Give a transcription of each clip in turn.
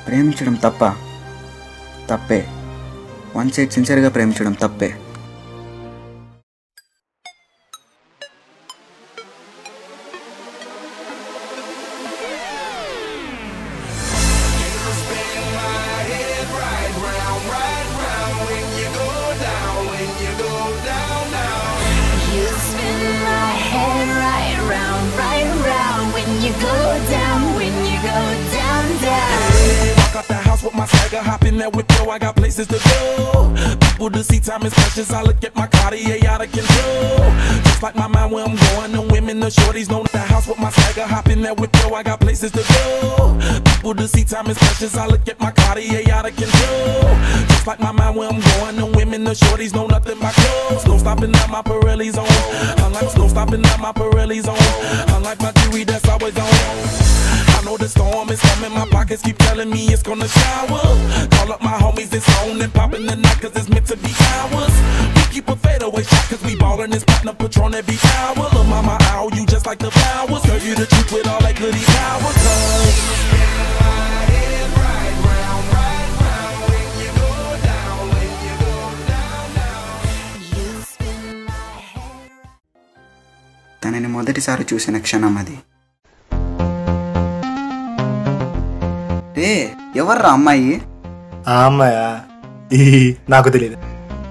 ప్రేమించడం తప్ప తప్పే వన్ సైడ్ సిన్సియర్గా ప్రేమించడం తప్పే You spin my head right round, right round when you go down, when you go down, down. Walk out the house with my swagger, hop in that whip, yo, I got places to go. People to see, time is precious. I look at my Cartier out of control. Just like my mind where I'm going, the women, the shorties know the house with my swagger, hop in that whip, yo, I got places to go. People to see, time is precious. I look at my Cartier out of control. Just like my mind where I'm going, the women, the shorties know nothing but clothes. No stopping at my Pirelli's on. Unlike no stopping at my Pirelli's on. Unlike my jewelry that's always on. I know the storm is coming, my pockets keep telling me it's gonna shower. Call up my homies, it's on and popping the night cause it's meant to be ours. We keep a fadeaway shot cause we ballin' this platinum patron every hour. Look, mama, ow, you just like the flowers. Girl, you the truth with all that goody power. Cause You spin my head. తనని మొదటిసారి చూసిన క్షణం అది రే ఎవర్రా అమ్మాయి ఆ అమ్మాయా ఈ నాకు తెలియదు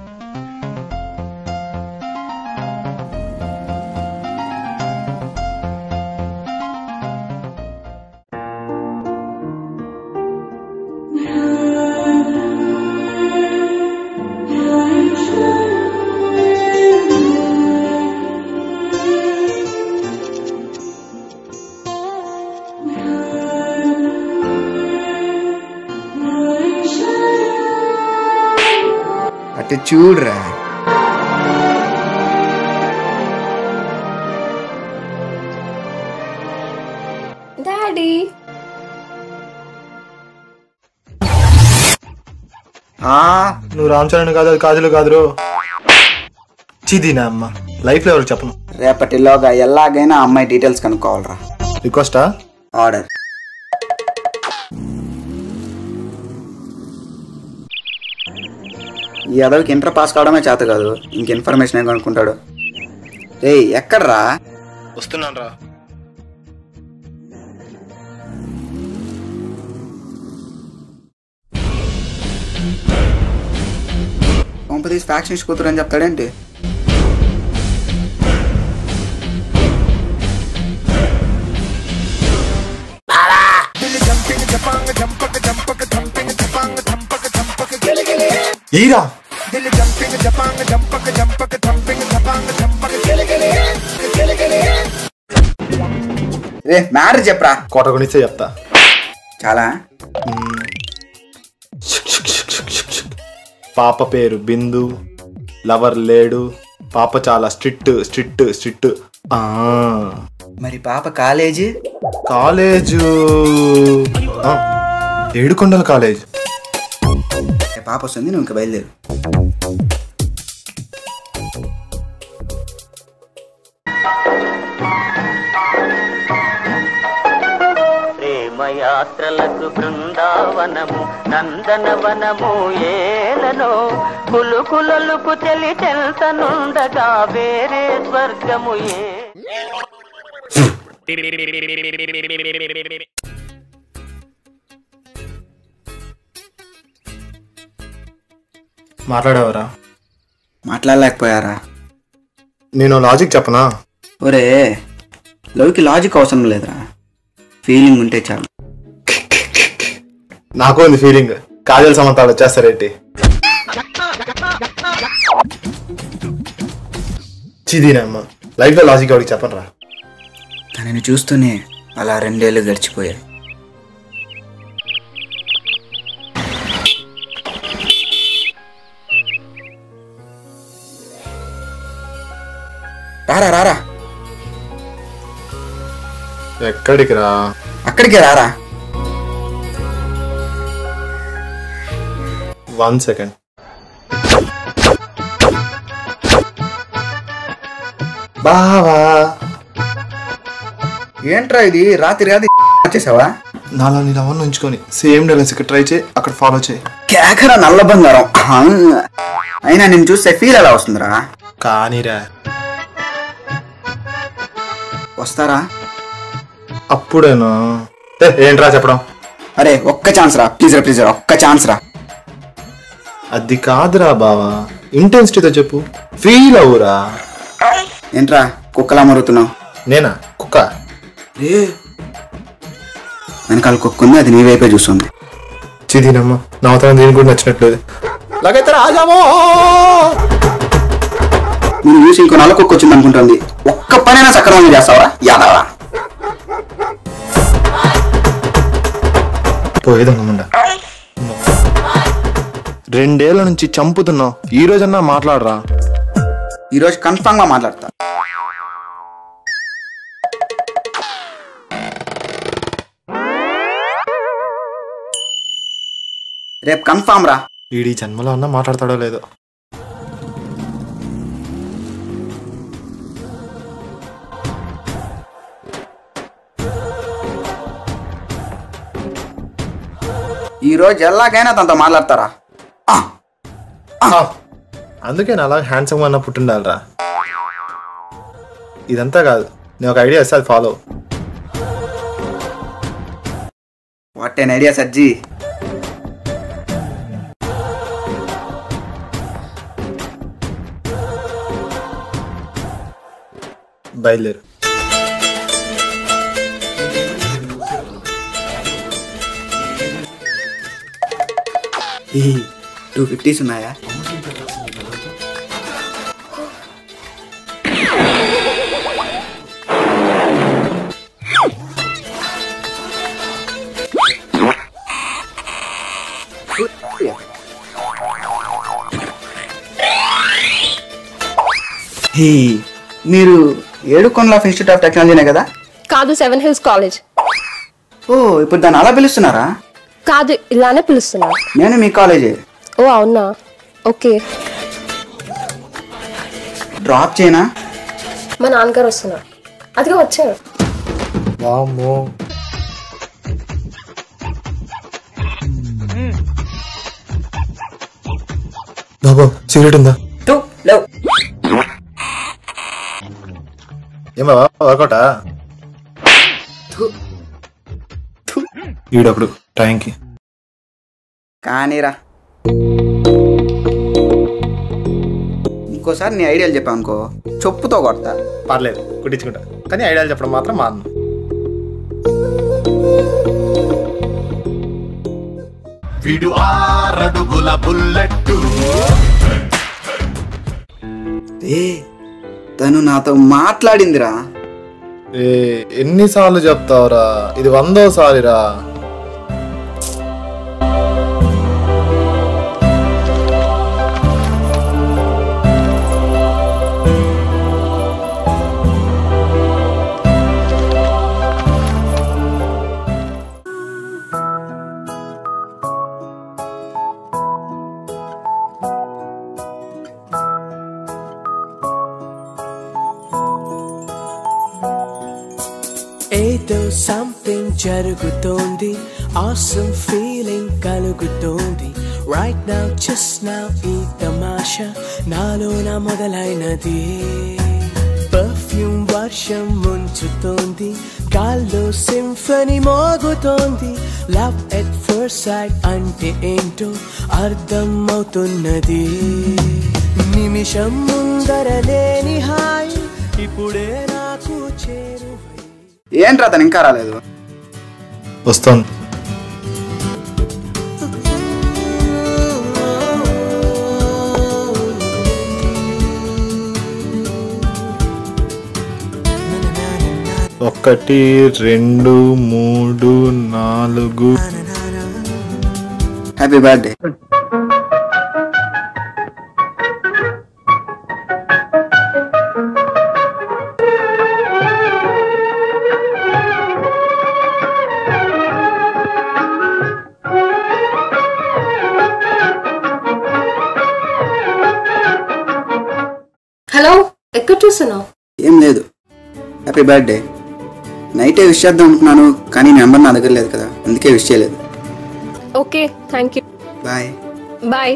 అటు చూడురా డాడీ ఆ నువ్వు రామ్ చరణ్ కాదు అది కాజులు కాదురు చిదీనా అమ్మ లైఫ్ లో ఎవరు చెప్పను రేపటిలోగా ఎలాగైనా ఆ అమ్మాయి డీటెయిల్స్ కనుక్కోవాలరా రిక్వెస్టా ఆర్డర్ ఈ అదవికి ఇంటర్ పాస్ కావడమే చేత కాదు ఇంక ఇన్ఫర్మేషన్ ఏం కనుక్కుంటాడు రేయ్ ఎక్కడ్రా వస్తున్నాను రా కొంపదీసి ఫ్యాక్షన్స్ కూతురు అని చెప్తాడేంటి ఈరా రే మ్యాటర్ చెప్పరా కోట కొనిస్తే చెప్తా చాలా పాప పేరు బిందు లవర్ లేడు పాప చాలా స్ట్రిక్ట్ స్ట్రిక్ట్ స్ట్రిక్ట్ మరి పాప కాలేజీ కాలేజు ఆ, ఏడుకొండల కాలేజ్ ఏ పాప వస్తుంది నువ్వు ఇంకా బయలుదేరు ప్రేమయాత్రలకు బృందావనము నందనవనము ఏలనో కులుకులలుకు తెలి తెల్తనుండగా వేరే స్వర్గము ఏ మాట్లాడేవరా మాట్లాడలేకపోయారా నేను లాజిక్ చెప్పనా ఒరే లవ్కి లాజిక్ అవసరం లేదురా ఫీలింగ్ ఉంటే చాలు నాకు ఉంది ఫీలింగ్ కాజల్ సమంతాలు వచ్చేస్తారేంటి చిదీనమ్మ లైఫ్లో లాజిక్ ఎవరికి చెప్పను రా తనని చూస్తూనే అలా రెండేళ్ళు గడిచిపోయాయి రారా రారా ఎక్కడికి రా అక్కడికే రారా వన్ సెకండ్ బావా ఏంట్రా ఇది రాత్రి రాత్రి వచ్చేసావా నాలో నీ లవన్ ఉంచుకొని సేమ్ డైలాగ్స్ ఇక్కడ ట్రై చేయి అక్కడ ఫాలో చేయి కేకర నల్ల బంగారం హంగ్. అయినా నేను చూస్తే ఫీల్ ఎలా వస్తుందిరా కానీరా వస్తారా అప్పుడేనా ఏ, ఏంట్రా చెప్పడం అరే ఒక్క ఛాన్స్ రా ప్లీజ్ రా ప్లీజ్ రా ఒక్క ఛాన్స్ రా అది కాదురా బావా ఇంటెన్సిటీతో చెప్పు ఫీల్ అవురా ఏంట్రా కుక్కలా మరుగుతున్నావు నేనా కుక్క వెనకాల కుక్క ఉంది అది నీ వైపే చూస్తుంది చిదీనమ్మ నా అవతరం దీనికి కూడా నచ్చినట్లేదు లాగైతే రాజామో నేను చూసి ఇంకో నల్ల కుక్క వచ్చింది అనుకుంటుంది ఒక్క పనైనా సక్రమంగా చేస్తావా యాదవా పోయేదమ్మా రెండేళ్ల నుంచి చంపుతున్నావు ఈ రోజన్నా మాట్లాడరా ఈరోజు కన్ఫామ్ గా మాట్లాడతా రేపు కన్ఫామ్ రా వీడి జన్మలో అన్నా మాట్లాడతాడో లేదో ఈ రోజు ఎలాగైనా తనతో మాట్లాడతారా ఆ, ఆ, అందుకే నా అలా హ్యాండ్సమ్ అన్న పుట్టిండాలరా ఇదంతా కాదు నేను ఒక ఐడియా ఇస్తే అది ఫాలో వాట్ ఎన్ ఐడియా సజ్జీ బయలుదేరు టూ ఫిఫ్టీస్ ఉన్నాయా హే, మీరు ఏడుకొండల ఇన్స్టిట్యూట్ ఆఫ్ టెక్నాలజీనే కదా కాదు సెవెన్ హిల్స్ కాలేజ్ ఓ ఇప్పుడు దాన్ని అలా పిలుస్తున్నారా కాదు ఇలానే పిలుస్తున్నా నేను మీ కాలేజే ఓ అవునా ఓకే డ్రాప్ చేయనా మా నాన్నగారు వస్తున్నారు అదిగా వచ్చారు వామ్మో బాబు సిగరెట్ ఉందా లేవు ఏం బాబా వర్కౌటా ఈడప్పుడు టైంకి కానీరా ఇంకోసారి నీ ఐడియాలు చెప్పావు అనుకో చెప్పుతో కొడతా పర్లేదు కుట్టించుకుంటా కానీ ఐడియాలు చెప్పడం మాత్రం మాను విడు ఆరడుగుల బుల్లెట్టు ఏ తను నాతో మాట్లాడిందిరా ఏ ఎన్నిసార్లు చెప్తావురా ఇది వందోసారిరా ఏదో సంథింగ్ జరుగుతోంది ఆసమ్ ఫీలింగ్ కలుగుతోంది రైట్ నౌ జస్ట్ నౌ ఈ తమాషా నాలోన మొదలైనది పర్ఫ్యూమ్ వర్షం ముంచుతోంది గాల్లో సింఫనీ మోగుతోంది లవ్ ఎట్ ఫస్ట్ సైట్ అంటే ఏంటో అర్థం అవుతున్నది నిమిషం ముందర లేని హాయ్ ఇప్పుడే నాకు చేరువై ఏంట్రా తను ఇంకా రాలేదు వస్తుంది ఒకటి రెండు మూడు నాలుగు హ్యాపీ బర్త్డే హలో ఎక్కడ చూస్తున్నావు ఏం లేదు హ్యాపీ బర్త్డే నైటే విష్ చేద్దాం అనుకున్నాను కానీ నెంబర్ నా దగ్గర లేదు కదా అందుకే విష్ చేయలేదు okay thank you bye bye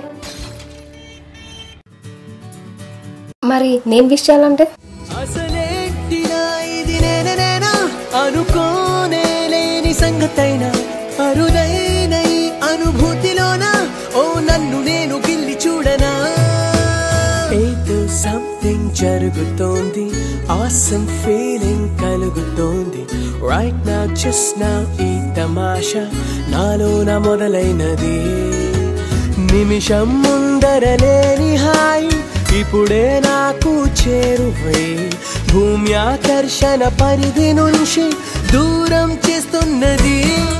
మరి నేను విష్ చేయాలంటే అసలేంటినా ఇది నేనేనా అనుకోనే లేని సంగతైనా అరుదైన ఈ అనుభూతిలోన ఓ నన్ను నేను గిల్లి చూడనా ఏదో సంథింగ్ జరుగుతోంది ఆసమ్ ఫీలింగ్ కలుగుతోంది రైట్ నా జస్ట్ నా ఈ తమాషా నాలోన మొదలైనది నిమిషం ముందరలేని హాయి ఇప్పుడే నాకు చేరువై భూమి ఆకర్షణ పరిధి నుంచి దూరం చేస్తున్నది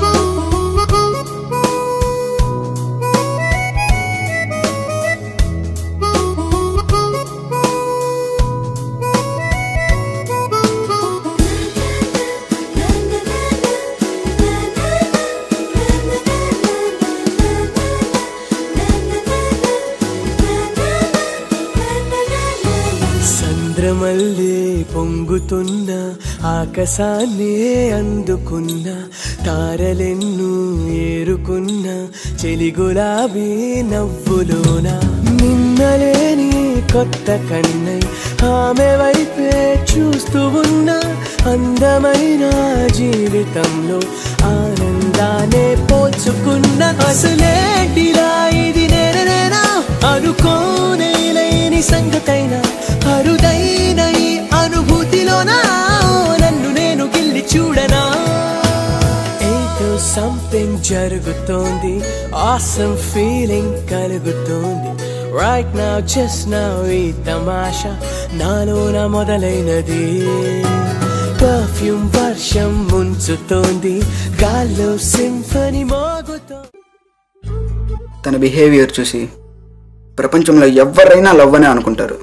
సంద్రమల్లే పొంగుతున్న ఆకాశాన్నే అందుకున్న తారలెన్ను ఏరుకున్న చెలి గులాబీ నవ్వులోన నిన్నలేని కొత్త కన్నై ఆమె వైపే చూస్తూ ఉన్న అందమైన జీవితంలో ఆనందాన్ని పోల్చుకున్న అసలేంటిలా ఇది నేనేనా అనుకోనే లేని సంగతైనా అరుదైన ఈ అనుభూతిలోనా నన్ను నేను గిల్లి చూడనా ఏదో సంథింగ్ జరుగుతోంది ఆసమ్ ఫీలింగ్ కలుగుతోంది రైట్ నా జస్ట్ నా ఈ తమాషా నాలోన మొదలైనది పర్ఫ్యూమ్ వర్షం ముంచుతోంది గాల్లో సింఫనీ మోగుతోంది తన బిహేవియర్ చూసి ప్రపంచంలో ఎవరైనా లవ్ అనే అనుకుంటారు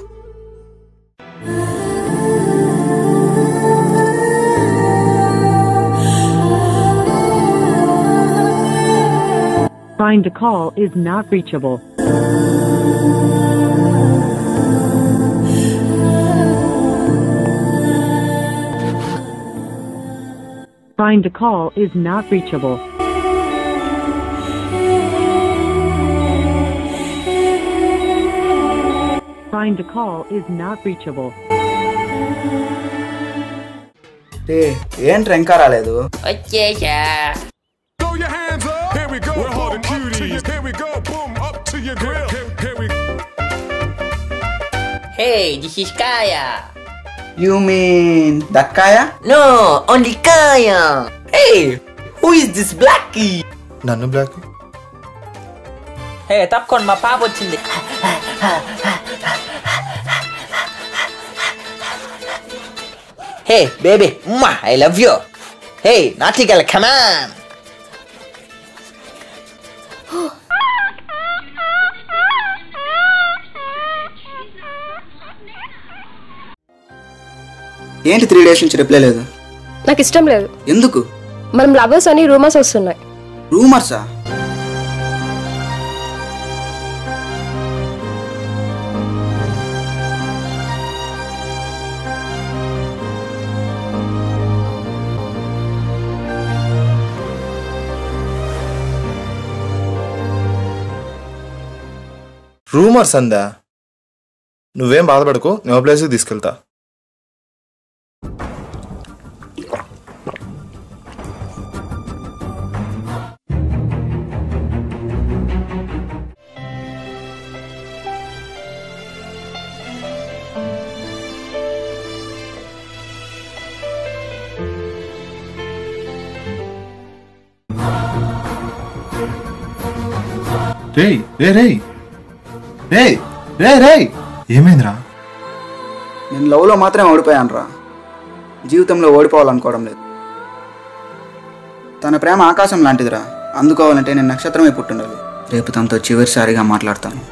Find a call is not reachable. Find a call is not reachable. Find a call is not reachable. ఏ ఏంట్రా ఇంకా రాలేదు వచ్చేసా Throw your hands up. Here we go. We're holding cuties. Here we go. Boom up to your grill. Here, here we hey this is కాయా you mean దక్కాయ no only కాయా hey who is this blackie నన్ను black hey తప్పకుండా మా పాప వచ్చింది hey baby ఉమ్మా I love you hey naughty గల కమాన్ ఏంటి త్రీ డేస్ నుంచి రిప్లై లేదు నాకు ఇష్టం లేదు ఎందుకు మనం లవర్స్ అని రూమర్స్ వస్తున్నాయి రూమర్సా రూమర్స్ అందా నువ్వేం బాధపడకు నేను ప్లేస్కి తీసుకెళ్తా రేయ్ రే రేయ్ రేయ్ రే రేయ్ ఏమైందిరా నేను లవ్లో మాత్రమే ఓడిపోయాను రా జీవితంలో ఓడిపోవాలనుకోవడం లేదు తన ప్రేమ ఆకాశం లాంటిదిరా అందుకోవాలంటే నేను నక్షత్రమే పుట్టుండాలి రేపు తనతో చివరిసారిగా మాట్లాడతాను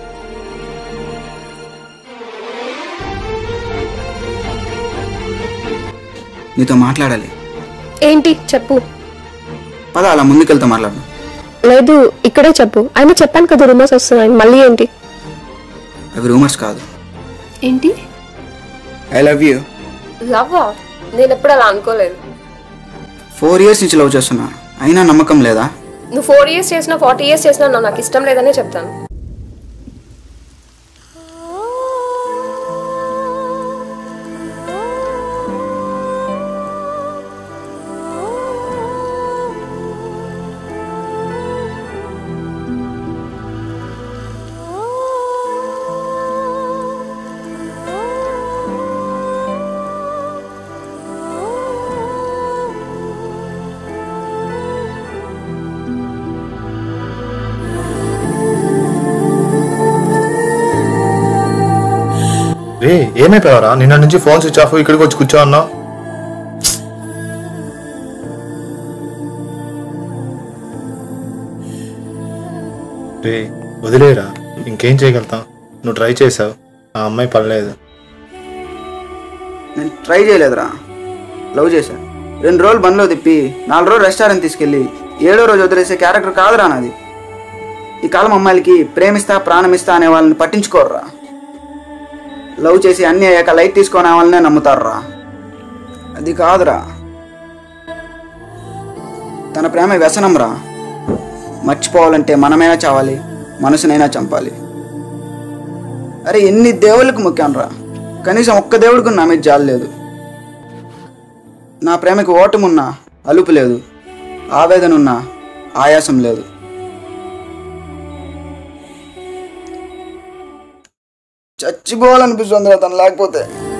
నీతో మాట్లాడాలి ఏంటి చెప్పు పద అలా ముందుకెళ్తా మాట్లాడు లేదు ఇక్కడే చెప్పు అయినా చెప్పాను కదా రూమర్స్ వస్తున్నాయి మళ్ళీ ఏంటి అవి రూమర్స్ కాదు ఏంటి ఐ లవ్ యూ లవ్ నేను ఎప్పుడు అలా అనుకోలేదు ఫోర్ ఇయర్స్ నుంచి లవ్ చేస్తున్నా అయినా నమ్మకం లేదా నువ్వు ఫోర్ ఇయర్స్ చేసినా ఫార్టీ ఇయర్స్ చేసినా నా- నాకు ఇష్టం లేదనే చెప్తాను రే ఏమైపోయావరా నిన్న నుంచి ఫోన్ స్విచ్ ఆఫ్ ఇక్కడికి వచ్చి కూర్చో అన్నావు రే వదిలేరా ఇంకేం చేయగలుగుతాం నువ్వు ట్రై చేసావు ఆ అమ్మాయి పడలేదు నేను ట్రై చేయలేదురా లవ్ చేశాను రెండు రోజులు బండ్లో తిప్పి నాలుగు రోజులు రెస్టారెంట్ తీసుకెళ్ళి ఏడో రోజు వదిలేసే క్యారెక్టర్ కాదురా నాది ఈ కాలం అమ్మాయిలకి ప్రేమిస్తా ప్రాణమిస్తా అనే వాళ్ళని పట్టించుకోర్రా లవ్ చేసి అన్ని అయ్యాక లైట్ తీసుకునే వాళ్ళనే నమ్ముతారురా అది కాదురా తన ప్రేమ వ్యసనం రా మర్చిపోవాలంటే మనమైనా చావాలి మనసునైనా చంపాలి అరే ఎన్ని దేవుళ్ళకు ముఖ్యం రా కనీసం ఒక్క దేవుడికి నా మీద జాలి లేదు నా ప్రేమకి ఓటమున్నా అలుపు లేదు ఆవేదన ఉన్నా ఆయాసం లేదు చచ్చిపోవాలనిపిస్తుంది రా తను లేకపోతే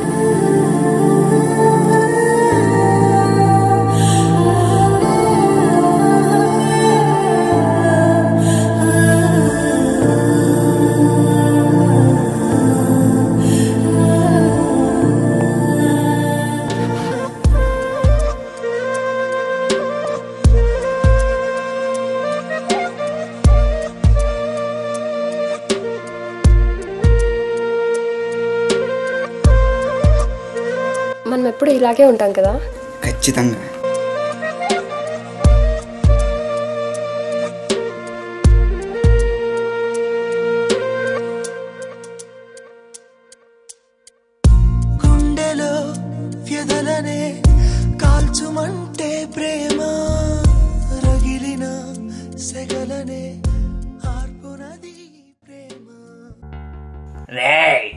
మనం ఎప్పుడు ఇలాగే ఉంటాం కదా ఖచ్చితంగా గుండెలో వ్యధలనే కాల్చుమంటే ప్రేమ రగిలిన సెగలనే ఆర్పునది ప్రేమ రేయ్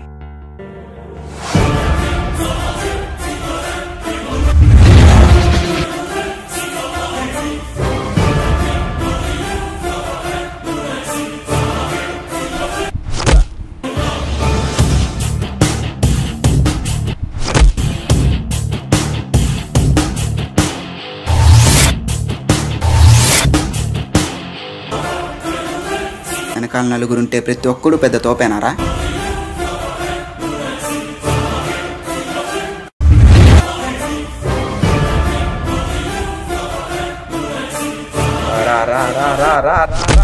వెనకాల నలుగురుంటే ప్రతి ఒక్కడు పెద్ద తోపేనారా రా రా రా రా రా రా రా.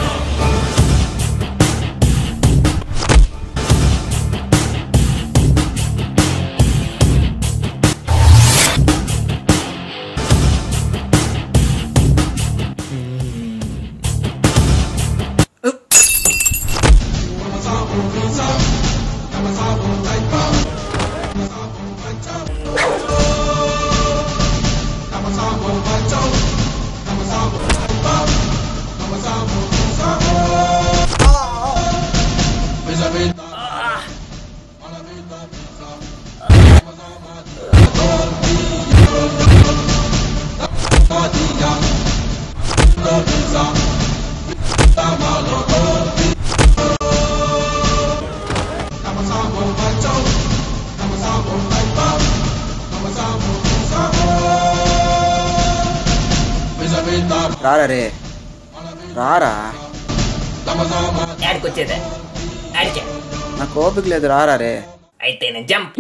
రారా రే రారా ఆడికొచ్చేదే ఆడికే నాకు ఓపిక లేదు రారా రే అయితే నేను జంప్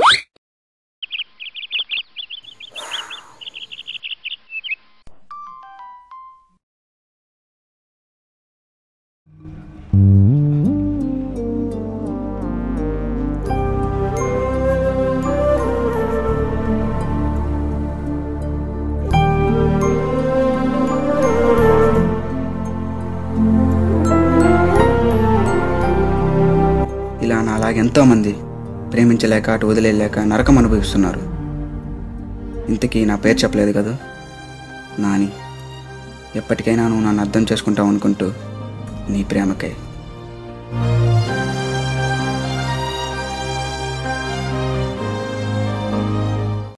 ఇలా నా అలాగే ఎంతోమంది ప్రేమించలేక అటు వదిలేలేక నరకం అనుభవిస్తున్నారు ఇంతకీ నా పేరు చెప్పలేదు కదా నాని ఎప్పటికైనా నువ్వు నన్ను అర్థం చేసుకుంటావు అనుకుంటూ నీ ప్రేమకై